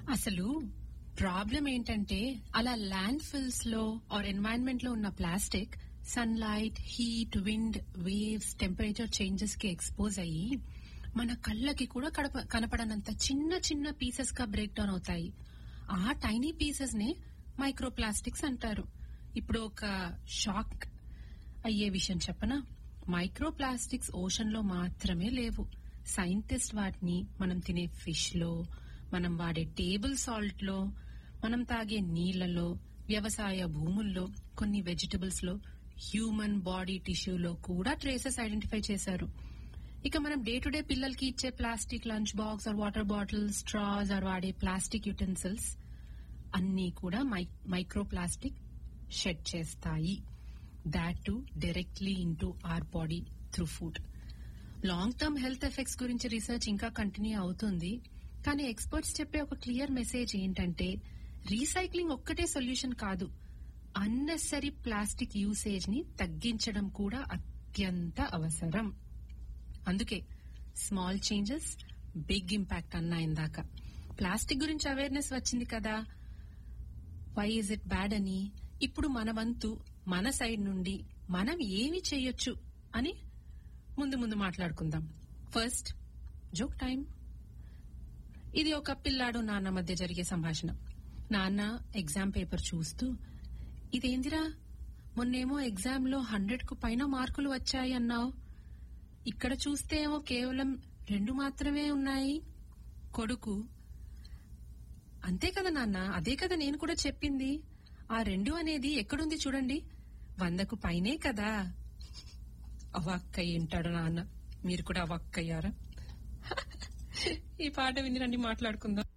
అసలు ప్రాబ్లం ఏంటంటే అలా ల్యాండ్ ఫిల్స్ లో ఆర్ ఎన్వైరన్మెంట్ లో ఉన్న plastic sunlight heat wind waves temperature changes కి ఎక్స్పోజ్ అయ్యి మన కళ్ళకి కూడా కడప కనపడనంత చిన్న చిన్న పీసెస్ గా బ్రేక్ డౌన్ అవుతాయి ఆ టైనీ పీసెస్ నే మైక్రో ప్లాస్టిక్స్ అంటారు ఇప్పుడు ఒక షాక్ అయ్యే విషయం చెప్పనా మైక్రో ప్లాస్టిక్స్ ఓషన్ లో మాత్రమే లేవు సైంటిస్ట్ వాటిని మనం తినే ఫిష్ లో మనం వాడే టేబుల్ సాల్ట్ లో మనం తాగే నీళ్లలో వ్యవసాయ భూముల్లో కొన్ని వెజిటబుల్స్ లో హ్యూమన్ బాడీ టిష్యూలో కూడా ట్రేసెస్ ఐడెంటిఫై చేశారు ఇక మనం డే టు డే పిల్లలకి ఇచ్చే plastic lunch box or water bottles straws or వాడే ప్లాస్టిక్ యుటెన్సిల్స్ అన్నీ కూడా మైక్రో ప్లాస్టిక్ షెడ్ చేస్తాయి that to directly into our body through food long term health effects గురించి రీసెర్చ్ ఇంకా కంటిన్యూ అవుతుంది కానీ ఎక్స్పర్ట్స్ చెప్పే ఒక క్లియర్ మెసేజ్ ఏంటంటే రీసైక్లింగ్ ఒక్కటే సొల్యూషన్ కాదు అన్నెసరీ ప్లాస్టిక్ యూసేజ్ ని తగ్గించడం కూడా అత్యంత అవసరం అందుకే స్మాల్ చేంజెస్ బిగ్ ఇంపాక్ట్ అన్నా ఇందాక ప్లాస్టిక్ గురించి అవేర్నెస్ వచ్చింది కదా వై ఇస్ ఇట్ బ్యాడ్ అని ఇప్పుడు మన వంతు మన సైడ్ నుండి మనం ఏమి చేయొచ్చు అని ముందు ముందు మాట్లాడుకుందాం ఫస్ట్ జోక్ టైం ఇది ఒక పిల్లాడు నాన్న మధ్య జరిగే సంభాషణ నాన్న ఎగ్జామ్ పేపర్ చూస్తూ ఇదేందిరా మొన్నేమో ఎగ్జామ్ లో హండ్రెడ్ కు పైన మార్కులు వచ్చాయి అన్నావు ఇక్కడ చూస్తే ఏమో కేవలం రెండు మాత్రమే ఉన్నాయి కొడుకు అంతే కదా నాన్న అదే కదా నేను కూడా చెప్పింది ఆ రెండు అనేది ఎక్కడుంది చూడండి వందకు పైనే కదా అవాక్కయ్య ఉంటాడు నాన్న మీరు కూడా అవాక్కయ్యారా ఈ పాట విని రండి మాట్లాడుకుందాం